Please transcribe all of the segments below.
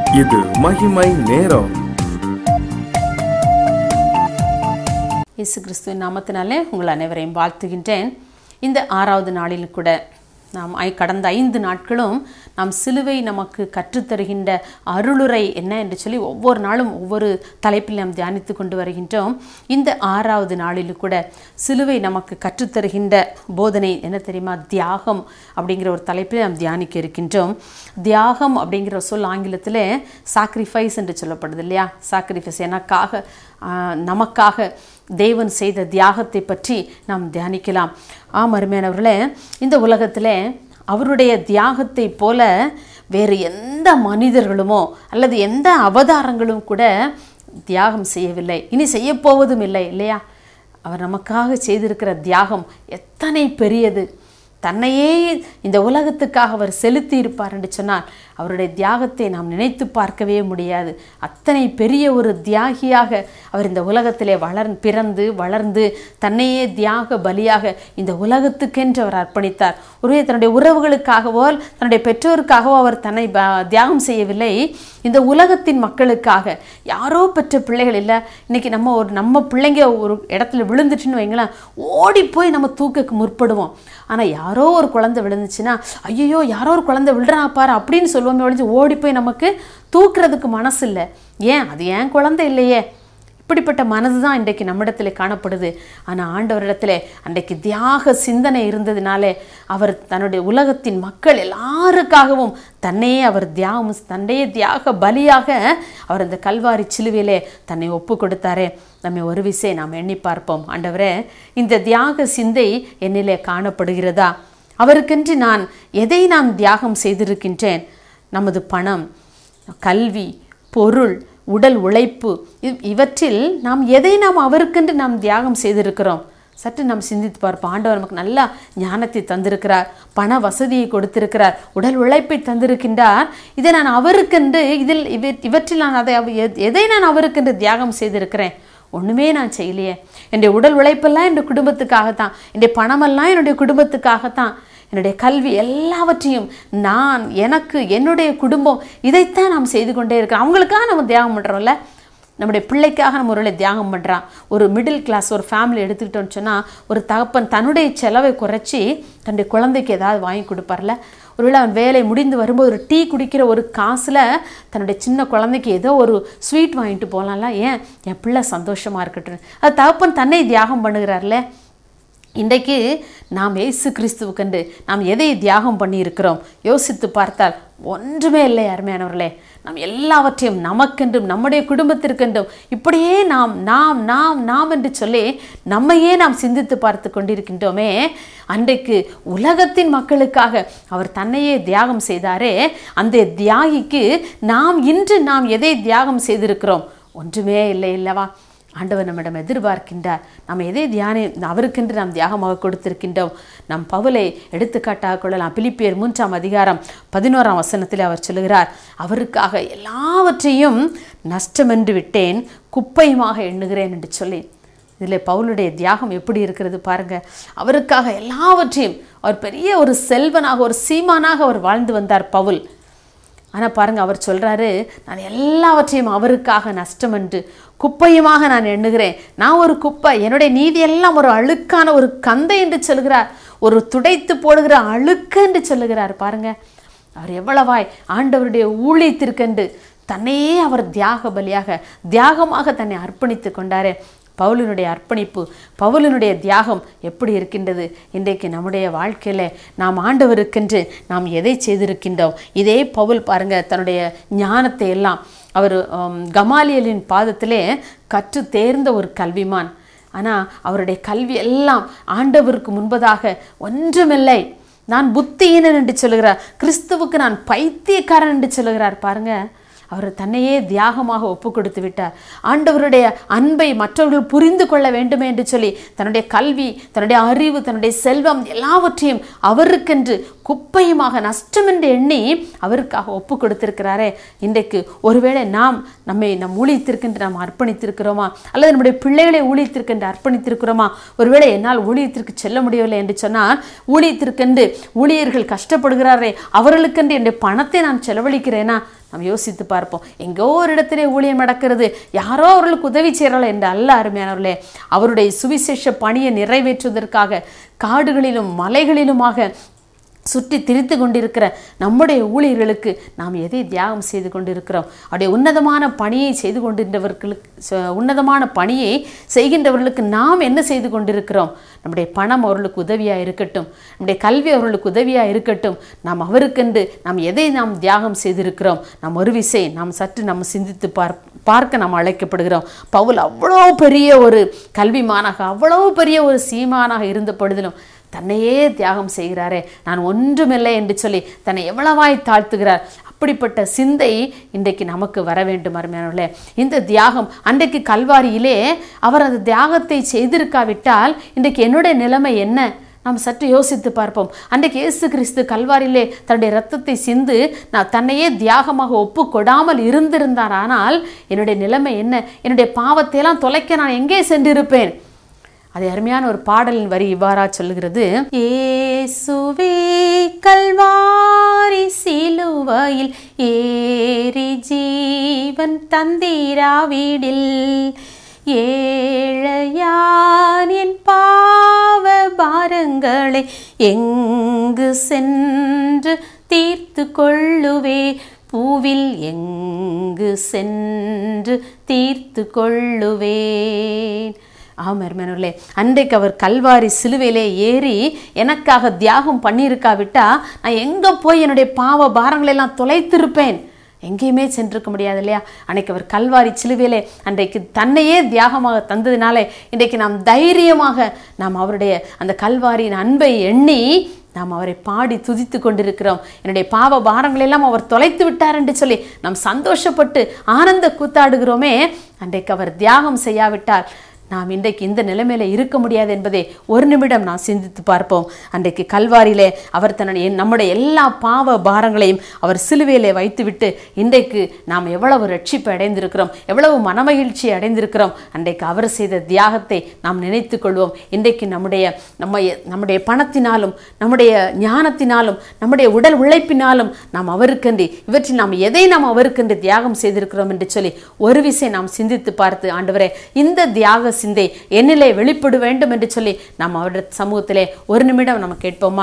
இது மகிமை நேரம் இயேசு கிறிஸ்துவின் நாமத்தினாலே உங்கள் அனைவரையும் வாழ்த்துகின்றேன் இந்த ஆறாவது நாளில் கூட நாம் ஐ- கடந்த ஐந்து நாட்களும் நாம் சிலுவை நமக்கு கற்றுத்தருகின்ற அருளுரை என்ன என்று சொல்லி ஒவ்வொரு நாளும் ஒவ்வொரு தலைப்பில் நாம் தியானித்து கொண்டு வருகின்றோம் இந்த ஆறாவது நாளில் கூட சிலுவை நமக்கு கற்றுத்தருகின்ற போதனை என்ன தெரியுமா தியாகம் அப்படிங்கிற ஒரு தலைப்பில் நாம் தியானிக்க இருக்கின்றோம் தியாகம் அப்படிங்கிற சொல் ஆங்கிலத்தில் சாக்ரிஃபைஸ் என்று சொல்லப்படுது இல்லையா சாக்ரிஃபைஸ் எனக்காக ஆஹ், நமக்காக தேவன் செய்த தியாகத்தை பற்றி நாம் தியானிக்கலாம் ஆம் அருமையானவர்களே இந்த உலகத்தில் அவருடைய தியாகத்தை போல வேறு எந்த மனிதர்களுமோ அல்லது எந்த அவதாரங்களும் கூட தியாகம் செய்யவில்லை இனி செய்யப்போவதும் இல்லை இல்லையா அவர் நமக்காக செய்திருக்கிற தியாகம் எத்தனை பெரியது தன்னையே இந்த உலகத்துக்காக அவர் செலுத்தி இருப்பார் என்று சொன்னால் அவருடைய தியாகத்தை நாம் நினைத்து பார்க்கவே முடியாது அத்தனை பெரிய ஒரு தியாகியாக அவர் இந்த உலகத்திலே வளர் பிறந்து வளர்ந்து தன்னையே தியாக பலியாக இந்த உலகத்துக்கென்று அவர் அர்ப்பணித்தார் ஒருவே தன்னுடைய உறவுகளுக்காகவோ தன்னுடைய பெற்றோருக்காகவோ அவர் தன்னை ப- தியாகம் செய்யவில்லை இந்த உலகத்தின் மக்களுக்காக யாரோ பெற்ற பிள்ளைகள் இல்லை இன்னைக்கு நம்ம ஒரு நம்ம பிள்ளைங்க ஒரு இடத்துல விழுந்துச்சுன்னு வைங்களேன் ஓடி போய் நம்ம தூக்கக்கு முற்படுவோம் ஆனால் யாரோ ஒரு குழந்தை விழுந்துச்சுன்னா ஐயோ யாரோ ஒரு குழந்தை விழுறா பாரு அப்படின்னு சொல்லுவோமே ஒழிஞ்சு ஓடி போய் நமக்கு தூக்குறதுக்கு மனசு இல்லை ஏன் அது ஏன் குழந்தை இல்லையே இப்படிப்பட்ட மனது தான் இன்றைக்கு நம்மிடத்தில் காணப்படுது ஆனால் ஆண்டவரிடத்தில் அன்றைக்கு தியாக சிந்தனை இருந்ததினாலே அவர் தன்னுடைய உலகத்தின் மக்கள் எல்லாருக்காகவும் தன்னையே அவர் தியாகம் தன்னையே தியாக பலியாக அவர் அந்த கல்வாரி சிலுவையிலே தன்னை ஒப்பு கொடுத்தாரே நம்மை ஒரு விசை நாம் எண்ணி பார்ப்போம் ஆண்டவரே இந்த தியாக சிந்தை என்னிலே காணப்படுகிறதா அவருக்கென்று நான் எதை நான் தியாகம் செய்திருக்கின்றேன் நமது பணம் கல்வி பொருள் உடல் உழைப்பு இவ்- இவற்றில் நாம் எதை நாம் அவருக்கென்று நாம் தியாகம் செய்திருக்கிறோம் சற்று நாம் சிந்தித்து பார்ப்போம் ஆண்டவர் நமக்கு நல்லா ஞானத்தை தந்திருக்கிறார் பண வசதியை கொடுத்திருக்கிறார் உடல் உழைப்பை தந்திருக்கின்றார் இதை நான் அவருக்கென்று இதில் இவ- இவற்றில் நான் அதை அவ- எத்- எதை நான் அவருக்கென்று தியாகம் செய்திருக்கிறேன் ஒன்றுமே நான் செய்யலையே என்னுடைய உடல் உழைப்பெல்லாம் என்னுடைய குடும்பத்துக்காகத்தான் என்னுடைய பணமெல்லாம் என்னுடைய குடும்பத்துக்காகத்தான் என்னுடைய கல்வி எல்லாவற்றையும் நான் எனக்கு என்னுடைய குடும்பம் இதைத்தான் நாம் செய்து கொண்டே இருக்கிறோம் அவங்களுக்காக நம்ம தியாகம் பண்ணுறோம்ல நம்முடைய பிள்ளைக்காக நம்ம ஒரு வேளை தியாகம் பண்ணுறான் ஒரு மிடில் கிளாஸ் ஒரு ஃபேமிலி எடுத்துக்கிட்டோம்னு சொன்னால் ஒரு தகப்பன் தன்னுடைய செலவை குறைச்சி தன்னுடைய குழந்தைக்கு ஏதாவது வாங்கி கொடுப்பார்ல ஒருவேளை அவன் வேலை முடிந்து வரும்போது ஒரு டீ குடிக்கிற ஒரு காசில் தன்னுடைய சின்ன குழந்தைக்கு ஏதோ ஒரு ஸ்வீட் வாங்கிட்டு போகலாம்ல ஏன் என் பிள்ளை சந்தோஷமாக இருக்கட்டும் அது தகப்பன் தன்னை தியாகம் பண்ணுகிறார்ல இன்றைக்கு நாம் இயேசு கிறிஸ்துவுக்கென்று நாம் எதை தியாகம் பண்ணியிருக்கிறோம் யோசித்து பார்த்தால் ஒன்றுமே இல்லை அருமையானவர்களே நாம் எல்லாவற்றையும் நமக்கென்றும் நம்முடைய குடும்பத்திற்கென்றும் இப்படியே நாம் நாம் நாம் நாம் என்று சொல்லி நம்மையே நாம் சிந்தித்து பார்த்து கொண்டிருக்கின்றோமே அன்றைக்கு உலகத்தின் மக்களுக்காக அவர் தன்னையே தியாகம் செய்தாரே அந்த தியாகிக்கு நாம் இன்று நாம் எதை தியாகம் செய்திருக்கிறோம் ஒன்றுமே இல்லை இல்லவா ஆண்டவர் நம்மிடம் எதிர்பார்க்கின்றார் நாம் எதை தியானி அவருக்கென்று நாம் தியாகமாக கொடுத்திருக்கின்றோம் நம் பவுலை எடுத்துக்காட்டாக கொள்ளலாம் பிலிப்பியர் மூன்றாம் அதிகாரம் பதினோராம் வசனத்தில் அவர் சொல்லுகிறார் அவருக்காக எல்லாவற்றையும் நஷ்டமென்று விட்டேன் குப்பையுமாக எண்ணுகிறேன் என்று சொல்லி இதில் பவுலுடைய தியாகம் எப்படி இருக்கிறது பாருங்க அவருக்காக எல்லாவற்றையும் அவர் பெரிய ஒரு செல்வனாக ஒரு சீமானாக அவர் வாழ்ந்து வந்தார் பவுல் ஆனால் பாருங்க அவர் சொல்றாரு நான் எல்லாவற்றையும் அவருக்காக நஷ்டம் என்று குப்பையுமாக நான் எண்ணுகிறேன் நான் ஒரு குப்பை என்னுடைய நீதி எல்லாம் ஒரு அழுக்கான ஒரு கந்தை என்று சொல்கிறார் ஒரு துடைத்து போடுகிற அழுக்கு என்று சொல்லுகிறார் பாருங்க அவர் எவ்வளவாய் ஆண்டவருடைய ஊழியத்திற்கென்று தன்னையே அவர் தியாக பலியாக தியாகமாக தன்னை அர்ப்பணித்து கொண்டாரே பவுலினுடைய அர்ப்பணிப்பு பவுலினுடைய தியாகம் எப்படி இருக்கின்றது இன்றைக்கு நம்முடைய வாழ்க்கையில் நாம் ஆண்டவருக்கென்று நாம் எதை செய்திருக்கின்றோம் இதே பவுல் பாருங்க தன்னுடைய ஞானத்தை எல்லாம் அவர் ஆம், கமாலியலின் பாதத்திலே கற்று தேர்ந்த ஒரு கல்விமான் ஆனால் அவருடைய கல்வி எல்லாம் ஆண்டவருக்கு முன்பதாக ஒன்றுமில்லை நான் புத்தியீனன் என்று சொல்லுகிறார் கிறிஸ்துவுக்கு நான் பைத்தியக்காரன் என்று சொல்லுகிறார் பாருங்க அவர் தன்னையே தியாகமாக ஒப்பு கொடுத்து விட்டார் ஆண்டவருடைய அன்பை மற்றவர்கள் புரிந்து கொள்ள வேண்டுமே என்று சொல்லி தன்னுடைய கல்வி தன்னுடைய அறிவு தன்னுடைய செல்வம் எல்லாவற்றையும் அவருக்கென்று குப்பையுமாக நஷ்டமென்று எண்ணி அவருக்காக ஒப்பு கொடுத்திருக்கிறாரே இன்றைக்கு ஒருவேளை நாம் நம்மை நம் ஊழியத்திற்கென்று நாம் அர்ப்பணித்திருக்கிறோமா அல்லது நம்முடைய பிள்ளைகளை ஊழியத்திற்கென்று அர்ப்பணித்திருக்கிறோமா ஒருவேளை என்னால் ஊழியத்திற்கு செல்ல முடியவில்லை என்று சொன்னால் ஊழியத்திற்கென்று ஊழியர்கள் கஷ்டப்படுகிறாரே அவர்களுக்கென்று என்னுடைய பணத்தை நான் செலவழிக்கிறேனா நாம் யோசித்து பார்ப்போம் எங்கோ ஒரு இடத்திலே ஊழியம் நடக்கிறது யாரோ அவர்களுக்கு உதவி செய்கிறாள் என்று அல்ல அருமையானவர்களே அவருடைய சுவிசேஷ பணியை நிறைவேற்றுவதற்காக காடுகளிலும் மலைகளிலுமாக சுற்றி திரித்து கொண்டிருக்கிற நம்முடைய ஊழியர்களுக்கு நாம் எதை தியாகம் செய்து கொண்டிருக்கிறோம் அவருடைய உன்னதமான பணியை செய்து கொண்டிருந்தவர்களுக்கு ச- உன்னதமான பணியை செய்கின்றவர்களுக்கு நாம் என்ன செய்து கொண்டிருக்கிறோம் நம்முடைய பணம் அவர்களுக்கு உதவியாக இருக்கட்டும் நம்முடைய கல்வி அவர்களுக்கு உதவியாக இருக்கட்டும் நாம் அவருக்கென்று நாம் எதை நாம் தியாகம் செய்திருக்கிறோம் நாம் ஒரு விசை நாம் சற்று நம்ம சிந்தித்து பார் பார்க்க நாம் அழைக்கப்படுகிறோம் பவுல் அவ்வளோ பெரிய ஒரு கல்விமானாக அவ்வளோ பெரிய ஒரு சீமானாக இருந்த பொழுதிலும் தன்னையே தியாகம் செய்கிறாரே நான் ஒன்றுமில்லை என்று சொல்லி தன்னை எவ்வளவாய் தாழ்த்துகிறார் அப்படிப்பட்ட சிந்தை இன்றைக்கு நமக்கு வர வேண்டும் அருமையானவர்களே இந்த தியாகம் அன்றைக்கு கல்வாரியிலே அவர் அந்த தியாகத்தை செய்திருக்காவிட்டால் இன்றைக்கு என்னுடைய நிலைமை என்ன நாம் சற்று யோசித்து பார்ப்போம் அன்றைக்கு இயேசு கிறிஸ்து கல்வாரியிலே தன்னுடைய ரத்தத்தை சிந்து நான் தன்னையே தியாகமாக ஒப்பு கொடாமல் இருந்திருந்தார் ஆனால் என்னுடைய நிலைமை என்ன என்னுடைய பாவத்தையெல்லாம் தொலைக்க நான் எங்கே சென்றிருப்பேன் அது அருமையான ஒரு பாடலின் வரி இவ்வாறா சொல்லுகிறது ஏசுவே கல்வாரி சிலுவையில் ஏறி ஜீவன் தந்தீராவிடில் ஏழையான் என் பாவ பாரங்களை எங்கு சென்று தீர்த்து கொள்ளுவே பூவில் எங்கு சென்று தீர்த்து கொள்ளுவேன் ஆமாம் அருமையானவர்களே அன்றைக்கு அவர் கல்வாரி சிலுவையிலே ஏறி எனக்காக தியாகம் பண்ணியிருக்காவிட்டா நான் எங்கே போய் என்னுடைய பாவ பாரங்களை எல்லாம் தொலைத்திருப்பேன் எங்கேயுமே சென்றிருக்க முடியாது இல்லையா அன்னைக்கு அவர் கல்வாரி சிலுவையிலே அன்றைக்கு தன்னையே தியாகமாக தந்ததினாலே இன்றைக்கு நாம் தைரியமாக நாம் அவருடைய அந்த கல்வாரியின் அன்பை எண்ணி நாம் அவரை பாடி துதித்து கொண்டிருக்கிறோம் என்னுடைய பாவ பாரங்களை எல்லாம் அவர் தொலைத்து விட்டார் என்று சொல்லி நாம் சந்தோஷப்பட்டு ஆனந்த கூத்தாடுகிறோமே அன்றைக்கு அவர் தியாகம் செய்யாவிட்டால் நாம் இன்றைக்கு இந்த நிலைமையில இருக்க முடியாது என்பதை ஒரு நிமிடம் நாம் சிந்தித்து பார்ப்போம் அன்றைக்கு கல்வாரியிலே அவர் தன்னுடைய நம்முடைய எல்லா பாவ பாரங்களையும் அவர் சிலுவையிலே வைத்துவிட்டு இன்றைக்கு நாம் எவ்வளவு ரட்சிப்பு அடைந்திருக்கிறோம் எவ்வளவு மனமகிழ்ச்சி அடைந்திருக்கிறோம் அன்றைக்கு அவர் செய்த தியாகத்தை நாம் நினைத்து கொள்வோம் இன்றைக்கு நம்முடைய நம்ம நம்முடைய பணத்தினாலும் நம்முடைய ஞானத்தினாலும் நம்முடைய உடல் உழைப்பினாலும் நாம் அவருக்கென்று இவற்றில் நாம் எதை நாம் அவருக்கென்று தியாகம் செய்திருக்கிறோம் என்று சொல்லி ஒரு விசை நாம் சிந்தித்து பார்த்து ஆண்டவரே இந்த தியாக சிந்தை என்னிலே வெளிப்பட வேண்டும் என்று சொல்லி நாம் அவருடைய சமூகத்திலே ஒரு நிமிடம் நம்ம கேட்போமா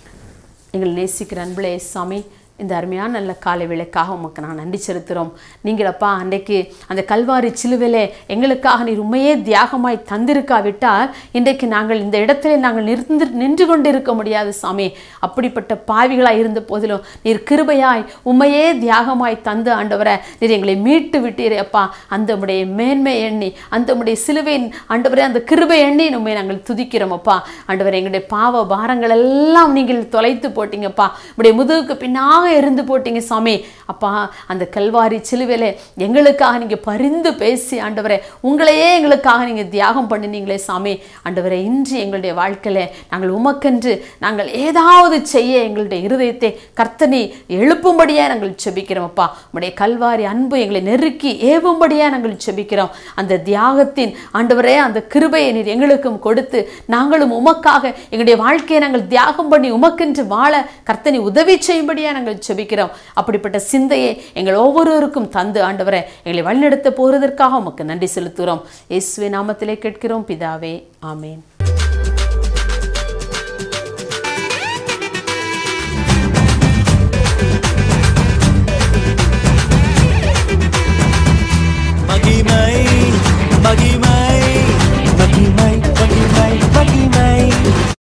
எங்களை நேசிக்கிற அன்புலே சாமி இந்த அருமையான நல்ல காலை வேளைக்காக உமக்கு நான் நன்றி செலுத்துகிறோம் நீங்களப்பா அன்றைக்கு அந்த கல்வாரி சிலுவிலே எங்களுக்காக நீர் உண்மையே தியாகமாய் தந்திருக்காவிட்டால் இன்றைக்கு நாங்கள் இந்த இடத்திலே நாங்கள் நிறுந்து நின்று கொண்டு இருக்க முடியாது சாமி அப்படிப்பட்ட பாவிகளாய் இருந்த போதிலும் நீர் கிருபையாய் உண்மையே தியாகமாய் தந்து ஆண்டவரை நீர் எங்களை மீட்டு விட்டீரே அப்பா அந்த உடைய மேன்மை எண்ணி அந்த உடைய சிலுவையின் ஆண்டவரே அந்த கிருபை எண்ணி உண்மை நாங்கள் துதிக்கிறோம் அப்பா ஆண்டவரே எங்களுடைய பாவ பாரங்கள் எல்லாம் நீங்கள் தொலைத்து போட்டீங்கப்பா உடைய முதுகுக்கு பின்னாக இருந்து போட்டீங்க சாமி அப்பா அந்த கல்வாரி சிலுவையிலே எங்களுக்காக நீங்க பரிந்து பேசி ஆண்டவரே உங்களையே எங்களுக்காக நீங்க தியாகம் பண்ணினீங்களே சாமி ஆண்டவரே இன்று எங்களுடைய வாழ்க்கையில நாங்கள் உமக்கென்று நாங்கள் ஏதாவது செய்ய எங்களுடைய இருதயத்தை கர்த்தனை எழுப்பும்படியா நாங்கள் செபிக்கிறோம் அப்பா உடைய கல்வாரி அன்பு எங்களை நெருக்கி ஏவும்படியா நாங்கள் செபிக்கிறோம் அந்த தியாகத்தின் ஆண்டவரே அந்த கிருபையை நீர் எங்களுக்கும் கொடுத்து நாங்களும் உமக்காக எங்களுடைய வாழ்க்கையை நாங்கள் தியாகம் பண்ணி உமக்கென்று வாழ கர்த்தனை உதவி செய்யும்படியா நாங்கள் செபிக்கிறோம் அப்படிப்பட்ட சிந்தையை எங்கள் ஒவ்வொருவருக்கும் தந்து ஆண்டவரை எங்களை வழிநடத்த போகிறதற்காக உமக்கு நன்றி செலுத்துகிறோம் இயேசுவே நாமத்திலே கேட்கிறோம் பிதாவே ஆமேன் மகிமை மகிமை மகிமை மகிமை மகிமை